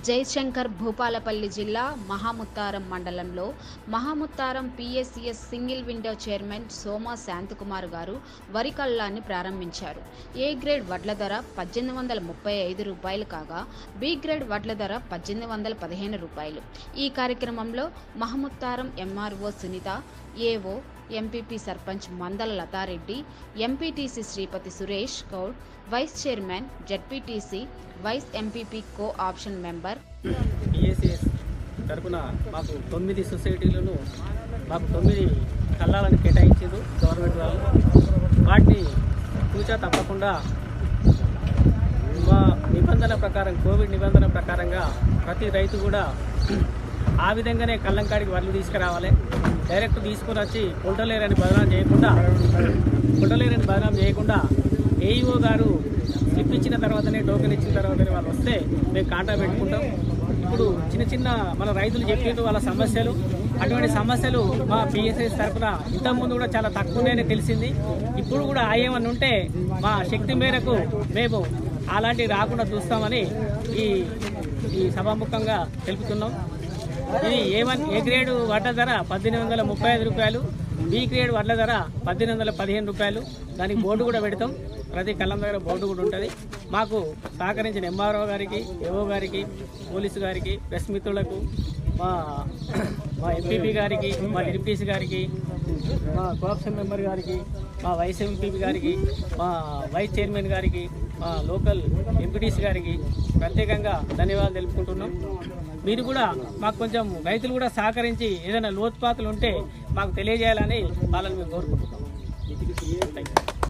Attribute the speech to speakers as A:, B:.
A: జయశంకర్ భూపాలపల్లి జిల్లా మహాముత్తారం మండలంలో Mahamutharam PSCS single window chairman Soma Shanthakumar garu వరి కళ్ళాన్ని ప్రారంభించారు ఏ గ్రేడ్ వడ్ల ధర పద్దెనిమిది వందల ముప్పై ఐదు రూపాయలు కాగా బి గ్రేడ్ వడ్ల ధర పద్దెనిమిది వందల పదిహేను రూపాయలు ఈ కార్యక్రమంలో Mahamutharam MRO Sunitha AO MPP sarpanch Mandala Latha Reddy MPTC Sripathi Suresh Goud vice chairman ZPTC vice MPP co option member
B: PSS తరపున మాకు తొమ్మిది సొసైటీలను మాకు తొమ్మిది కళ్ళాలను కేటాయించారు గవర్నమెంట్ వాళ్ళు వాటిని తూచా తప్పకుండా మా నిబంధనల ప్రకారం కోవిడ్ నిబంధనల ప్రకారంగా ప్రతి రైతు కూడా ఆ విధంగానే కళ్ళంకాడికి వడ్లు తీసుకురావాలి డైరెక్ట్ తీసుకొని వచ్చి కుంటలేరని బదనాం చేయకుండా కుంటలేరని బదనాం చేయకుండా ఏఈఓ గారు స్లిప్ ఇచ్చిన తర్వాతనే టోకెన్ ఇచ్చిన తర్వాతనే వాళ్ళు వస్తే మేము కాంటా పెట్టుకుంటాం ఇప్పుడు చిన్న చిన్న మన రైతులు చెప్పిండ్రు వాళ్ళ సమస్యలు అటువంటి సమస్యలు మా పిఎస్ఎస్ తరఫున ఇంతకుముందు కూడా చాలా తక్కువనే తెలిసింది ఇప్పుడు కూడా ఆ ఏమన్నా ఉంటే మా శక్తి మేరకు మేము అలాంటివి రాకుండా చూస్తామని ఈ ఈ సభాముఖంగా తెలుపుతున్నాం ఇది ఏ వన్ ఏ గ్రేడ్ వడ్ల ధర పద్దెనిమిది వందల ముప్పై ఐదు రూపాయలు బి గ్రేడ్ వడ్ల ధర పద్దెనిమిది వందల పదిహేను రూపాయలు దానికి బోర్డు కూడా పెడతాం ప్రతి కళ్ళం దగ్గర బోర్డు కూడా ఉంటుంది మాకు సహకరించిన ఎంఆర్ఓ గారికి ఏఓ గారికి పోలీసు గారికి ప్రెస్ మిత్రులకు మా మా ఎంపీపీ గారికి మా డిప్యూటీసీ గారికి మా కోఆప్షన్ మెంబర్ గారికి మా వైస్ ఎంపీపీ గారికి మా వైస్ చైర్మన్ గారికి మా లోకల్ ఎంపీటీసీ గారికి ప్రత్యేకంగా ధన్యవాదాలు తెలుపుకుంటున్నాం మీరు కూడా మాకు కొంచెం రైతులు కూడా సహకరించి ఏదైనా లోతుపాతులు ఉంటే మాకు తెలియజేయాలని వాళ్ళని మేము కోరుకుంటున్నాం Thank you.